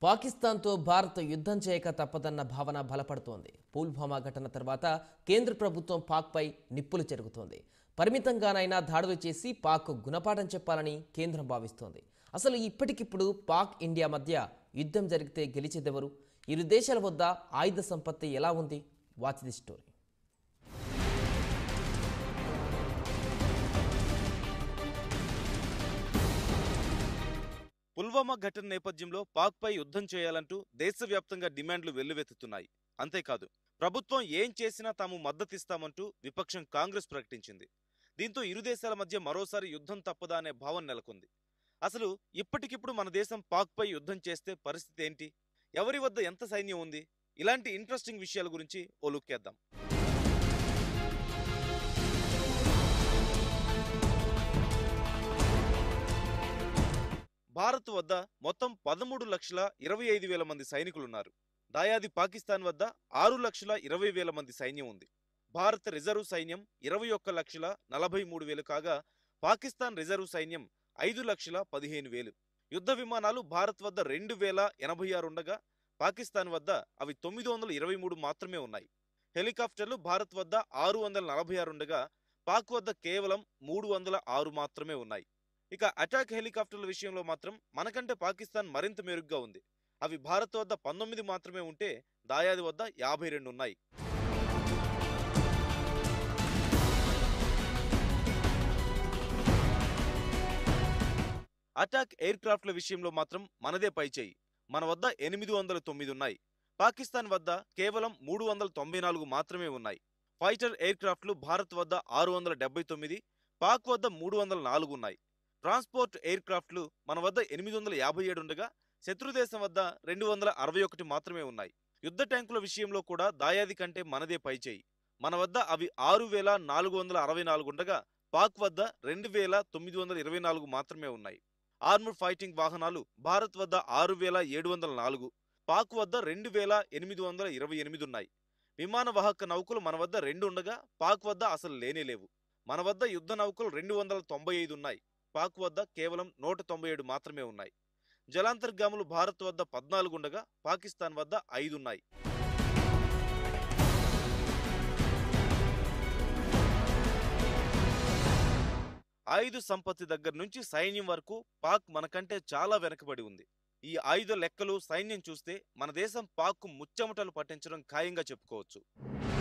పాకిస్తాన్తో భారత్ యుద్ధం చేయక తప్పదన్న భావన బలపడుతోంది పుల్వామా ఘటన తర్వాత కేంద్ర ప్రభుత్వం పాక్పై నిప్పులు చెరుగుతోంది పరిమితంగానైనా దాడులు చేసి పాక్ గుణపాఠం చెప్పాలని కేంద్రం భావిస్తోంది అసలు ఇప్పటికిప్పుడు పాక్ ఇండియా మధ్య యుద్ధం జరిగితే గెలిచేదెవరు ఇరు దేశాల వద్ద ఆయుధ సంపత్తి ఎలా ఉంది వాచ్ ది స్టోరీ పుల్వామా ఘటన నేపథ్యంలో పాక్పై యుద్ధం చేయాలంటూ దేశవ్యాప్తంగా డిమాండ్లు వెల్లువెత్తుతున్నాయి అంతేకాదు ప్రభుత్వం ఏం చేసినా తాము మద్దతిస్తామంటూ విపక్షం కాంగ్రెస్ ప్రకటించింది దీంతో ఇరు దేశాల మధ్య మరోసారి యుద్ధం తప్పదా అనే భావన నెలకొంది అసలు ఇప్పటికిప్పుడు మన దేశం పాక్పై యుద్ధం చేస్తే పరిస్థితి ఏంటి ఎవరి వద్ద ఎంత సైన్యం ఉంది ఇలాంటి ఇంట్రెస్టింగ్ విషయాల గురించి ఓ లుక్కేద్దాం భారత్ వద్ద మొత్తం పదమూడు లక్షల ఇరవై ఐదు వేల మంది సైనికులున్నారు దాయాది పాకిస్తాన్ వద్ద ఆరు లక్షల ఇరవై వేల మంది సైన్యం ఉంది భారత రిజర్వ్ సైన్యం ఇరవై ఒక్క లక్షల నలభై మూడు వేలు కాగా పాకిస్తాన్ రిజర్వ్ సైన్యం ఐదు లక్షల పదిహేను వేలు యుద్ధ విమానాలు భారత్ వద్ద రెండు వేల ఎనభై ఆరు ఉండగా పాకిస్తాన్ వద్ద అవి తొమ్మిది వందల ఇరవై మూడు మాత్రమే ఉన్నాయి హెలికాప్టర్లు భారత్ వద్ద ఆరు వందల నలభై ఆరు ఉండగా పాక్ వద్ద కేవలం మూడు వందల ఆరు మాత్రమే ఉన్నాయి ఇక అటాక్ హెలికాప్టర్ల విషయంలో మాత్రం మనకంటే పాకిస్తాన్ మరింత మెరుగ్గా ఉంది అవి భారత్ వద్ద పంతొమ్మిది మాత్రమే ఉంటే దాయాది వద్ద యాభై రెండు ఉన్నాయి అటాక్ ఎయిర్ క్రాఫ్ట్ల విషయంలో మాత్రం మనదే పైచేయి మన వద్ద ఎనిమిది వందల తొమ్మిది ఉన్నాయి పాకిస్తాన్ వద్ద కేవలం మూడు వందల తొంభై నాలుగు మాత్రమే ఉన్నాయి ఫైటర్ ఎయిర్ క్రాఫ్ట్లు భారత్ వద్ద ఆరు వందల డెబ్బై తొమ్మిది పాక్ వద్ద మూడు వందల నాలుగు ఉన్నాయి ట్రాన్స్పోర్ట్ ఎయిర్ క్రాఫ్ట్లు మన వద్ద ఎనిమిది వందల యాభై ఏడు ఉండగా శత్రుదేశం వద్ద రెండు వందల అరవై ఒకటి మాత్రమే ఉన్నాయి యుద్ధ ట్యాంకుల విషయంలో కూడా దాయాది కంటే మనదే పైచేయి మన వద్ద అవి ఆరు వేల నాలుగు వందల అరవై నాలుగు ఉండగా పాక్ వద్ద రెండు వేల తొమ్మిది వందల ఇరవై నాలుగు మాత్రమే ఉన్నాయి ఆర్మర్ ఫైటింగ్ వాహనాలు భారత్ వద్ద ఆరు వేల ఏడు వందల నాలుగు పాక్ వద్ద రెండు వేల ఎనిమిది వందల ఇరవై ఎనిమిది ఉన్నాయి విమాన వాహక నౌకలు మన వద్ద రెండు ఉండగా పాక్ వద్ద అసలు లేనే లేవు మన వద్ద యుద్ధ నౌకలు రెండు వందల తొంభై ఐదు ఉన్నాయి పాక్ వద్ద కేవలం నూట తొంభై ఏడు మాత్రమే ఉన్నాయి జలాంతర్గాములు భారత్ వద్ద పద్నాలుగు ఉండగా పాకిస్తాన్ వద్ద ఐదు ఉన్నాయి ఆయుధ సంపత్తి దగ్గర నుంచి సైన్యం వరకు పాక్ మనకంటే చాలా వెనకబడి ఉంది ఈ ఆయుధ లెక్కలు సైన్యం చూస్తే మన దేశం పాక్కు ముచ్చెమటలు పట్టించడం ఖాయంగా చెప్పుకోవచ్చు